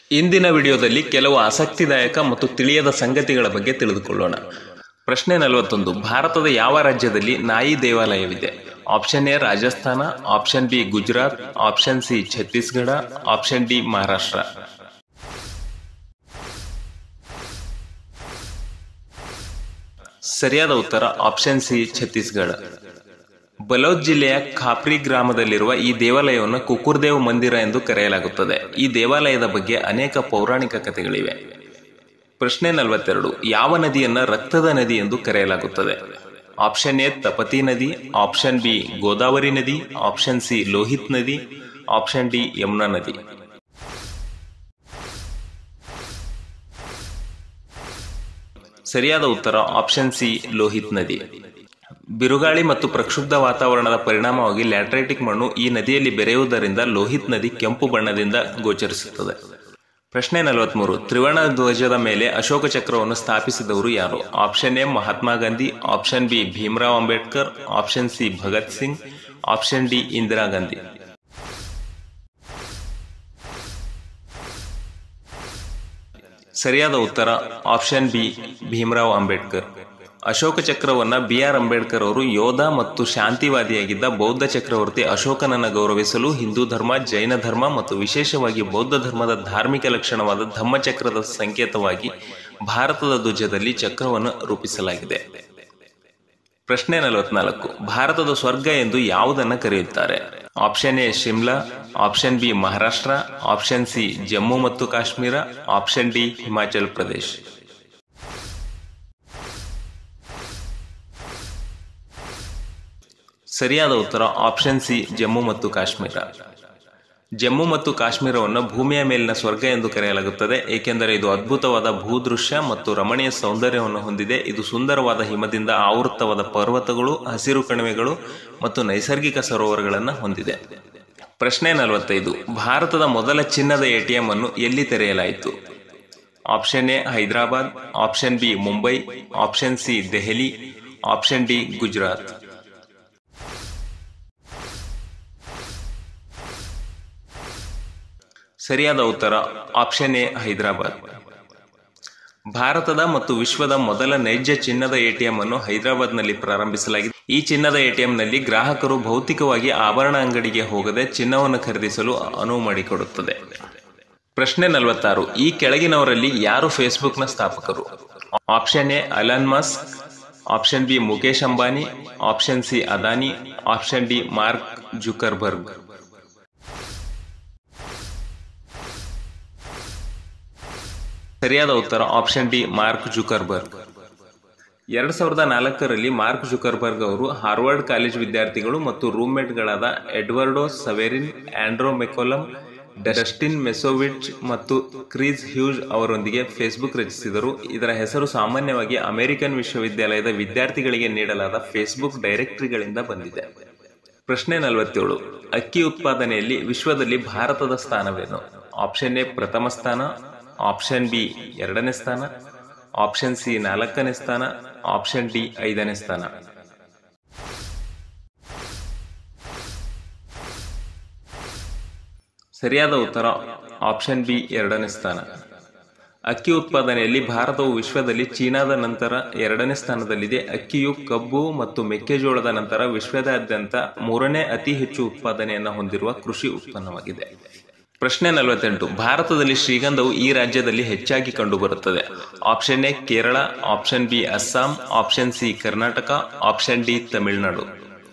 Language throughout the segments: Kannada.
ಇಂದಿನ ವಿಡಿಯೋದಲ್ಲಿ ಕೆಲವು ಆಸಕ್ತಿದಾಯಕ ಮತ್ತು ತಿಳಿಯದ ಸಂಗತಿಗಳ ಬಗ್ಗೆ ತಿಳಿದುಕೊಳ್ಳೋಣ ಪ್ರಶ್ನೆ ನಲವತ್ತೊಂದು ಭಾರತದ ಯಾವ ರಾಜ್ಯದಲ್ಲಿ ನಾಯಿ ದೇವಾಲಯವಿದೆ option A Rajasthan option B Gujarat option C Chhattisgarh option D Maharashtra ಸರಿಯಾದ ಉತ್ತರ ಆಪ್ಷನ್ ಸಿ ಛತ್ತೀಸ್ಗಢ ಬಲೌದ್ ಜಿಲ್ಲೆಯ ಖಾಪ್ರಿ ಗ್ರಾಮದಲ್ಲಿರುವ ಈ ದೇವಾಲಯವನ್ನು ಕುಕುರ್ದೇವ್ ಮಂದಿರ ಎಂದು ಕರೆಯಲಾಗುತ್ತದೆ ಈ ದೇವಾಲಯದ ಬಗ್ಗೆ ಅನೇಕ ಪೌರಾಣಿಕ ಕಥೆಗಳಿವೆ ಪ್ರಶ್ನೆ ನಲವತ್ತೆರಡು ಯಾವ ನದಿಯನ್ನ ರಕ್ತದ ನದಿ ಎಂದು ಕರೆಯಲಾಗುತ್ತದೆ ಆಪ್ಷನ್ ಎ ತಪತಿ ನದಿ ಆಪ್ಷನ್ ಬಿ ಗೋದಾವರಿ ನದಿ ಆಪ್ಷನ್ ಸಿ ಲೋಹಿತ್ ನದಿ ಆಪ್ಷನ್ ಡಿ ಯಮುನಾ ನದಿ ಸರಿಯಾದ ಉತ್ತರ ಆಪ್ಷನ್ ಸಿ ಲೋಹಿತ್ ನದಿ ಬಿರುಗಾಳಿ ಮತ್ತು ಪ್ರಕ್ಷುಬ್ಧ ವಾತಾವರಣದ ಪರಿಣಾಮವಾಗಿ ಲ್ಯಾಟ್ರೈಟಿಕ್ ಮಣ್ಣು ಈ ನದಿಯಲ್ಲಿ ಬೆರೆಯುವುದರಿಂದ ಲೋಹಿತ್ ನದಿ ಕೆಂಪು ಬಣ್ಣದಿಂದ ಗೋಚರಿಸುತ್ತದೆ ಪ್ರಶ್ನೆ ನಲವತ್ಮೂರು ತ್ರಿವರ್ಣ ಧ್ವಜದ ಮೇಲೆ ಅಶೋಕ ಚಕ್ರವನ್ನು ಸ್ಥಾಪಿಸಿದವರು ಯಾರು option A Mahatma Gandhi option B Bhimrao Ambedkar option C Bhagat Singh option D Indira Gandhi ಸರಿಯಾದ ಉತ್ತರ ಆಪ್ಷನ್ ಬಿ ಭೀಮರಾವ್ ಅಂಬೇಡ್ಕರ್ ಅಶೋಕ ಚಕ್ರವನ್ನ ಬಿ ಆರ್ ಅಂಬೇಡ್ಕರ್ ಅವರು ಯೋಧ ಮತ್ತು ಶಾಂತಿವಾದಿಯಾಗಿದ್ದ ಬೌದ್ಧ ಚಕ್ರವರ್ತಿ ಅಶೋಕನನ್ನ ಗೌರವಿಸಲು ಹಿಂದೂ ಧರ್ಮ ಜೈನ ಧರ್ಮ ಮತ್ತು ವಿಶೇಷವಾಗಿ ಬೌದ್ಧ ಧರ್ಮದ ಧಾರ್ಮಿಕ ಲಕ್ಷಣವಾದ ಧಮ್ಮಚಕ್ರದ ಸಂಕೇತವಾಗಿ ಭಾರತದ ಧ್ವಜದಲ್ಲಿ ಚಕ್ರವನ್ನು ರೂಪಿಸಲಾಗಿದೆ ಪ್ರಶ್ನೆ ನಲವತ್ನಾಲ್ಕು ಭಾರತದ ಸ್ವರ್ಗ ಎಂದು ಯಾವುದನ್ನು ಕರೆಯುತ್ತಾರೆ option A Shimla option B Maharashtra option C Jammu ಮತ್ತು ಕಾಶ್ಮೀರ ಆಪ್ಷನ್ ಡಿ ಹಿಮಾಚಲ್ ಪ್ರದೇಶ್ ಸರಿಯಾದ ಉತ್ತರ ಆಪ್ಷನ್ ಸಿ ಜಮ್ಮು ಮತ್ತು ಕಾಶ್ಮೀರ ಜಮ್ಮು ಮತ್ತು ಕಾಶ್ಮೀರವನ್ನು ಭೂಮಿಯ ಮೇಲಿನ ಸ್ವರ್ಗ ಎಂದು ಕರೆಯಲಾಗುತ್ತದೆ ಏಕೆಂದರೆ ಇದು ಅದ್ಭುತವಾದ ಭೂದೃಶ್ಯ ಮತ್ತು ರಮಣೀಯ ಸೌಂದರ್ಯವನ್ನು ಹೊಂದಿದೆ ಇದು ಸುಂದರವಾದ ಹಿಮದಿಂದ ಆವೃತ್ತವಾದ ಪರ್ವತಗಳು ಹಸಿರು ಕಣಿವೆಗಳು ಮತ್ತು ನೈಸರ್ಗಿಕ ಸರೋವರಗಳನ್ನು ಹೊಂದಿದೆ ಪ್ರಶ್ನೆ ನಲವತ್ತೈದು ಭಾರತದ ಮೊದಲ ಚಿನ್ನದ ಎಟಿಎಂ ಅನ್ನು ಎಲ್ಲಿ ತೆರೆಯಲಾಯಿತು option A Hyderabad option B Mumbai option C Delhi option D Gujarat ಸರಿಯಾದ ಉತ್ತರ ಆಪ್ಷನ್ ಎ ಹೈದರಾಬಾದ್ ಭಾರತದ ಮತ್ತು ವಿಶ್ವದ ಮೊದಲ ನೈಜ ಚಿನ್ನದ ಎಟಿಎಂ ಅನ್ನು ಹೈದರಾಬಾದ್ನಲ್ಲಿ ಪ್ರಾರಂಭಿಸಲಾಗಿದೆ ಈ ಚಿನ್ನದ ಎಟಿಎಂನಲ್ಲಿ ಗ್ರಾಹಕರು ಭೌತಿಕವಾಗಿ ಆಭರಣ ಅಂಗಡಿಗೆ ಹೋಗದೆ ಚಿನ್ನವನ್ನು ಖರೀದಿಸಲು ಅನುವು ಮಾಡಿಕೊಡುತ್ತದೆ ಪ್ರಶ್ನೆ ನಲವತ್ತಾರು ಈ ಕೆಳಗಿನವರಲ್ಲಿ ಯಾರು ಫೇಸ್ಬುಕ್ನ ಸ್ಥಾಪಕರು option A Elon Musk option B Mukesh Ambani option C Adani option D Mark Zuckerberg ಸರಿಯಾದ ಉತ್ತರ ಆಪ್ಷನ್ ಡಿ ಮಾರ್ಕ್ ಜುಕರ್ಬರ್ಗ್ ಎರಡ್ ಸಾವಿರದ ನಾಲ್ಕರಲ್ಲಿ ಮಾರ್ಕ್ ಜುಕರ್ಬರ್ಗ್ ಅವರು ಹಾರ್ವರ್ಡ್ ಕಾಲೇಜ್ ವಿದ್ಯಾರ್ಥಿಗಳು ಮತ್ತು ರೂಮ್ಮೇಟ್ಗಳಾದ ಎಡ್ವರ್ಡೋ ಸವೆರಿನ್ ಆಂಡ್ರೋ ಮೆಕೋಲಮ್ ಡಸ್ಟಿನ್ ಮೆಸೋವಿಚ್ ಮತ್ತು ಕ್ರೀಸ್ ಹ್ಯೂಜ್ ಅವರೊಂದಿಗೆ ಫೇಸ್ಬುಕ್ ರಚಿಸಿದರು ಇದರ ಹೆಸರು ಸಾಮಾನ್ಯವಾಗಿ ಅಮೆರಿಕನ್ ವಿಶ್ವವಿದ್ಯಾಲಯದ ವಿದ್ಯಾರ್ಥಿಗಳಿಗೆ ನೀಡಲಾದ ಫೇಸ್ಬುಕ್ ಡೈರೆಕ್ಟರಿಗಳಿಂದ ಬಂದಿದೆ ಪ್ರಶ್ನೆ ನಲವತ್ತೇಳು ಅಕ್ಕಿ ಉತ್ಪಾದನೆಯಲ್ಲಿ ವಿಶ್ವದಲ್ಲಿ ಭಾರತದ ಸ್ಥಾನವೇನು ಆಪ್ಷನ್ ಎ ಪ್ರಥಮ ಸ್ಥಾನ ಆಪ್ಷನ್ ಬಿ ಎರಡನೇ ಸ್ಥಾನ ಆಪ್ಷನ್ ಸಿ ನಾಲ್ಕನೇ ಸ್ಥಾನ ಆಪ್ಷನ್ ಡಿ ಐದನೇ ಸ್ಥಾನ ಸರಿಯಾದ ಉತ್ತರ ಆಪ್ಷನ್ ಬಿ ಎರಡನೇ ಸ್ಥಾನ ಅಕ್ಕಿ ಉತ್ಪಾದನೆಯಲ್ಲಿ ಭಾರತವು ವಿಶ್ವದಲ್ಲಿ ಚೀನಾದ ನಂತರ ಎರಡನೇ ಸ್ಥಾನದಲ್ಲಿದೆ ಅಕ್ಕಿಯು ಕಬ್ಬು ಮತ್ತು ಮೆಕ್ಕೆಜೋಳದ ನಂತರ ವಿಶ್ವದಾದ್ಯಂತ ಮೂರನೇ ಅತಿ ಹೆಚ್ಚು ಉತ್ಪಾದನೆಯನ್ನು ಹೊಂದಿರುವ ಕೃಷಿ ಉತ್ಪನ್ನವಾಗಿದೆ ಪ್ರಶ್ನೆ ನಲವತ್ತೆಂಟು ಭಾರತದಲ್ಲಿ ಶ್ರೀಗಂಧವು ಈ ರಾಜ್ಯದಲ್ಲಿ ಹೆಚ್ಚಾಗಿ ಕಂಡುಬರುತ್ತದೆ option A Kerala option B Assam option C Karnataka option D Tamil Nadu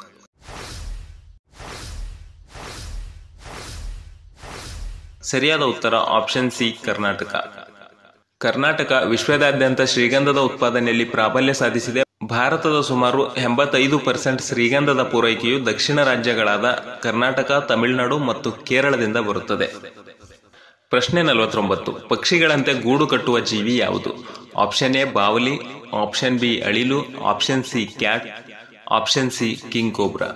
ಸರಿಯಾದ ಉತ್ತರ ಆಪ್ಷನ್ ಸಿ ಕರ್ನಾಟಕ ಕರ್ನಾಟಕ ವಿಶ್ವದಾದ್ಯಂತ ಶ್ರೀಗಂಧದ ಉತ್ಪಾದನೆಯಲ್ಲಿ ಪ್ರಾಬಲ್ಯ ಸಾಧಿಸಿದೆ ಭಾರತದ ಸುಮಾರು ಎಂಬತ್ತೈದು ಪರ್ಸೆಂಟ್ ಶ್ರೀಗಂಧದ ಪೂರೈಕೆಯು ದಕ್ಷಿಣ ರಾಜ್ಯಗಳಾದ ಕರ್ನಾಟಕ ತಮಿಳುನಾಡು ಮತ್ತು ಕೇರಳದಿಂದ ಬರುತ್ತದೆ ಪ್ರಶ್ನೆ ನಲವತ್ತೊಂಬತ್ತು ಪಕ್ಷಿಗಳಂತೆ ಗೂಡು ಕಟ್ಟುವ ಜೀವಿ ಯಾವುದು ಆಪ್ಷನ್ ಎ ಬಾವಲಿ ಆಪ್ಷನ್ ಬಿ ಅಳಿಲು option C cat option C king cobra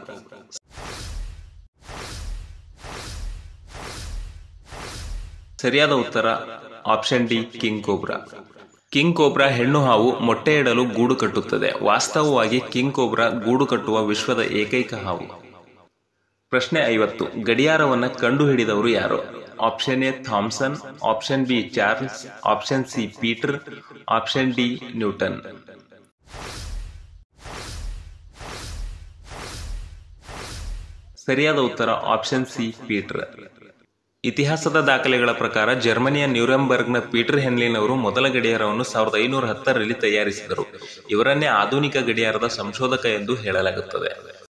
ಸರಿಯಾದ ಉತ್ತರ option D king cobra king cobra ಹೆಣ್ಣು ಹಾವು ಮೊಟ್ಟೆ ಇಡಲು ಗೂಡು ಕಟ್ಟುತ್ತದೆ ವಾಸ್ತವವಾಗಿ ಕಿಂಗ್ ಕೋಬ್ರಾ ಗೂಡು ಕಟ್ಟುವ ವಿಶ್ವದ ಏಕೈಕ ಹಾವು ಪ್ರಶ್ನೆ ಐವತ್ತು ಗಡಿಯಾರವನ್ನ ಕಂಡುಹಿಡಿದವರು ಯಾರು option A Thomson option B Charles option C Peter option D Newton ಸರಿಯಾದ ಉತ್ತರ ಆಪ್ಷನ್ ಸಿ ಪೀಟರ್ ಇತಿಹಾಸದ ದಾಖಲೆಗಳ ಪ್ರಕಾರ ಜರ್ಮನಿಯ ನ್ಯೂರೆಂಬರ್ಗ್ನ ಪೀಟರ್ ಹೆನ್ಲಿನ್ ಅವರು ಮೊದಲ ಗಡಿಯಾರವನ್ನು ಸಾವಿರದ ಐನೂರ ಹತ್ತರಲ್ಲಿ ತಯಾರಿಸಿದರು ಇವರನ್ನೇ ಆಧುನಿಕ ಗಡಿಯಾರದ ಸಂಶೋಧಕ ಎಂದು ಹೇಳಲಾಗುತ್ತದೆ